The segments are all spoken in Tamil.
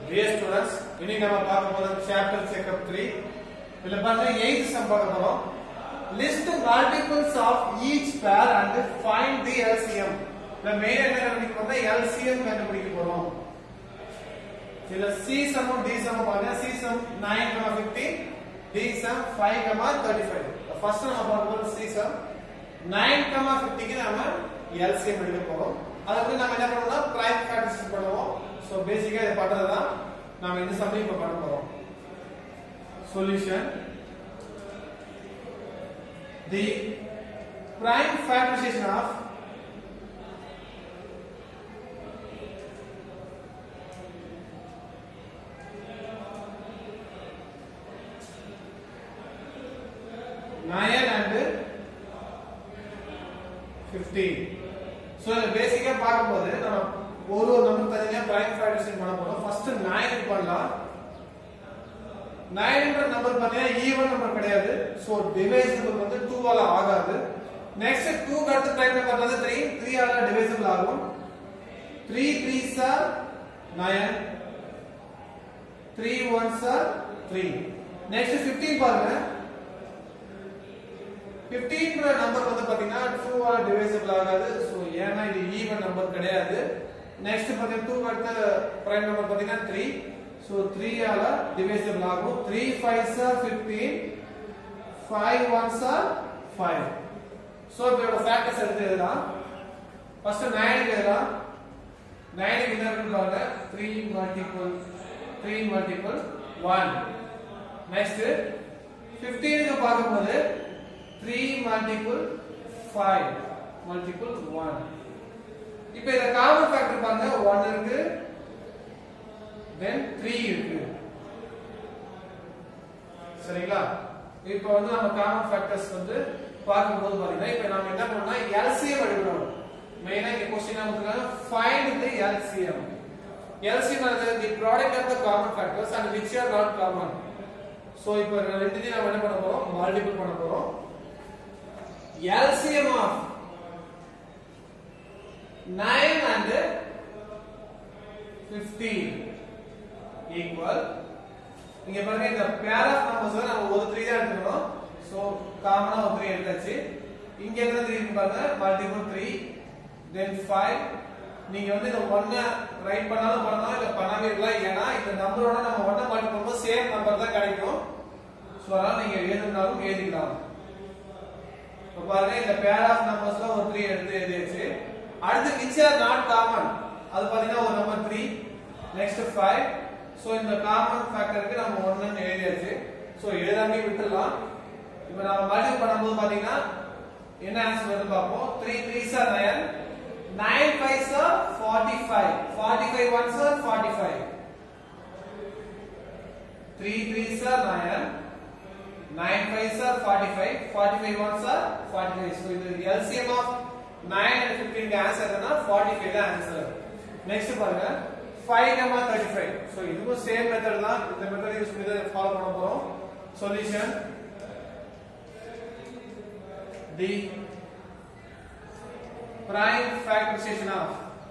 டியர் ஸ்டூடண்ட்ஸ் இன்னைக்கு நம்ம பார்க்க போறது சாப்டர் செக்அப் 3 இதுல பாருங்க 8th சம் பார்க்க போறோம் list multiples of each pair and find the LCM இந்த மெயின் என்ன கண்டுபிடிக்க போறோம் எல்சிஎம் கண்டுபிடிக்க போறோம் இதுல சி சம் டி சம் பாருங்க C sum 9 comma 15 D sum 5 comma 35 first நம்ம பார்க்க போறது சி சம் 9 கமா 50 க்கு நாம எல்சிஎம் எடுக்க போறோம் அதுக்கு நம்ம என்ன பண்ணணும்னா பிரைம் ஃபேக்டர்ஸ் பண்ணுவோம் சோ பேசிக்கா இத பண்றது தான் நாம இந்த சம்ல இப்ப பண்ண போறோம் solution the prime factorization of nine and 15 so இந்த பேசிக்கா பார்க்கும்போது நம்ம ஒரு ஒரு நம்பர் தனியா பிரைம் ஃபேக்டரைசேஷன் பண்ண போறோம் ஃபர்ஸ்ட் 9 பண்ணலாம் 9 என்ற நம்பர் பார்த்தீங்கன்னா ஈவன் நம்பர் கிடையாது சோ டிவைசிபிள் வந்து 2 ஆல ஆகாது நெக்ஸ்ட் 2 க்கு அடுத்து பிரைம் நம்பர் வந்து 3 3 ஆல டிவைசிபிள் ஆகும் 3 3s are 9 3 1s are 3 next 15 பாருங்க 15 நம்பர் வந்து பாத்தீங்கன்னா 2 ஆல டிவைசிபிள் ஆகாது சோ ஏன்னா இது ஈவன் நம்பர் கிடையாது நெக்ஸ்ட் பாத்தீங்கன்னா 2 அடுத்த பிரைம் நம்பர் பாத்தீங்கன்னா 3 சோ 3 ஆல டிவைசிபிள் ஆகும் 3 5s are 15 5 1s are 5 so இதோட ஃபேக்டர்ஸ் எடுத்து எழுதலாம் ஃபர்ஸ்ட் 9 எழுதலாம் 9 க்கு என்ன இருக்கு பாருங்க 3 மல்டிபிள் 3 மல்டிபிள் 1 நெக்ஸ்ட் 15 க்கு பார்க்கும்போது 3 multiple 5 multiple 1 இப்போ இத காமன் ஃபேக்டர் பாருங்க 1 இருக்கு then 3 இருக்கு சரிங்களா இப்போ வந்து நம்ம காமன் ஃபேக்டர்ஸ் வந்து பார்க்கும்போது பாத்தீங்கன்னா இப்போ நாம என்ன பண்ணோம்னா LCM எடுக்கணும் மெயினா இந்த क्वेश्चन நமக்கு find the LCM LCM is the product of the common factors and which are not common so இப்போ ரெண்டுத்தையும் நாம என்ன பண்ண போறோம் மல்டிபிள் பண்ண போறோம் LCM of 9 and 15 equal இங்க பாருங்க இந்த பேர் ஆஃப் நம்பர்ஸ் நம்ம ஒரு 3 தான் எடுத்துக்கணும் சோ காமனா ஒரு 3 எடுத்தாச்சு இங்க எத்தனை 3 இருக்கு பாருங்க மல்டிபிள் 3 then 5 நீங்க வந்து இந்த 1 ரைட் பண்ணாலும் பண்ணலாம் இல்ல பண்ணாம இருக்கலாம் ஏன்னா இந்த நம்பரோட நம்ம 1 மல்டிபிள் பண்ணும்போது சேம் நம்பர் தான் கிடைக்கும் சோ அதனால நீங்க எழுதினாலும் எழுதிக்கலாம் இப்போ பாருங்க இந்த பேர் ஆஃப் நம்பர்ஸ்ல ஒரு 3 எடுத்து எழுதியாச்சு அடுத்து which are not common அது பாத்தீங்கன்னா ஒரு நம்பர் 3 நெக்ஸ்ட் 5 சோ இந்த காமன் ஃபேக்டருக்கு நம்ம 1 ன்னு எழுதியாச்சு சோ எழுதாமே விட்டுறலாம் இப்போ நாம மல்டிபிள் பண்ணும்போது பாத்தீங்கன்னா என்ன ஆன்சர் வருது பாப்போம் 3 3s are 9 9 5s are 45 45 1s are 45 3 3s are 9 9 5s are 45 45 ones are 45 so இது LCM of 9 and 15 க்கு ஆன்சர் என்ன 45 தான் ஆன்சர் நெக்ஸ்ட் பாருங்க 5 கமா 35 so இதுவும் சேம் மெத்தட் தான் இந்த மெத்தட் யூஸ் பண்ணி தான் ஃபாலோ பண்ண போறோம் solution the prime factorization of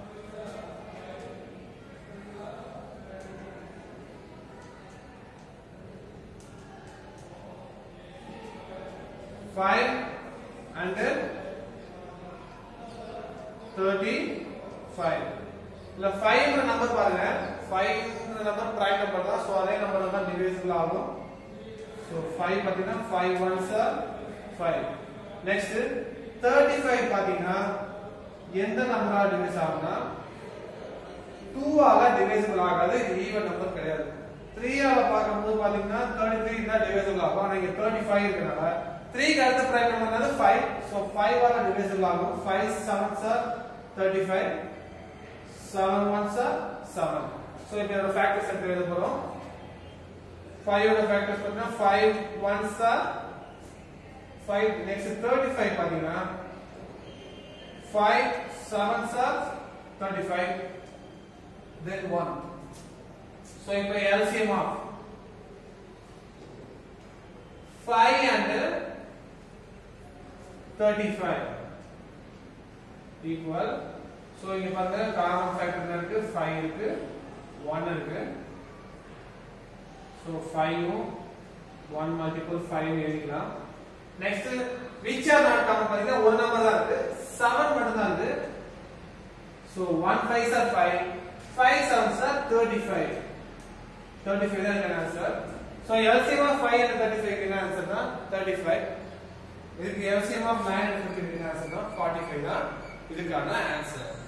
five and then thirty five. இல்ல five நம்பர் பாருங்க five நம்பர் பிரைம் நம்பர் தான் சோ அதே நம்பர் தான் டிவைசிபிள் ஆகும் சோ five பாத்தீங்கன்னா five ones are five. Next thirty five பாத்தீங்கன்னா எந்த நம்பரால டிவைஸ் ஆகும்னா டூ ஆல டிவைசிபிள் ஆகாது இது ஈவன் நம்பர் கிடையாது த்ரீ ஆல பார்க்கும்போது பாத்தீங்கன்னா தேர்ட்டி த்ரீ தான் டிவைசிபிள் ஆகும் ஆனா இங்க தேர்ட்டி ஃபைவ் இருக்கனால த்ரீக்கு அடுத்த பிரைம் நம்பர் வந்து ஃபைவ் ஸோ ஃபைவ் ஆல டிவைசிபிள் ஆகும் five seven are thirty five seven one are seven so இப்போ இதோட ஃபேக்டர்ஸ் எடுத்து எழுத போறோம் ஃபைவ் ஓட ஃபேக்டர்ஸ் பார்த்தீங்கன்னா five one are five next thirty five பார்த்தீங்கன்னா five seven are thirty five then one so இப்போ LCM of five and thirty five equal so இங்க பாருங்க காமன் ஃபேக்டர் இருக்கு ஃபைவ் இருக்கு ஒன் இருக்கு ஸோ ஃபைவும் ஒன் மல்டிபிள் ஃபைவ் எழுதிக்கலாம் next which are not common பார்த்தீங்கன்னா ஒரு நம்பர் தான் இருக்கு செவன் மட்டும் தான் இருக்கு so one five are five five seven are thirty five thirty five தான் என்ன answer so LCM of five and thirty five என்ன ஆன்சர் தான் தேர்ட்டி ஃபைவ் இதுக்கு LCM of nine and fifty என்ன ஆன்சர் தான் ஃபார்ட்டி ஃபைவ் தான் இதுக்கான ஆன்சர்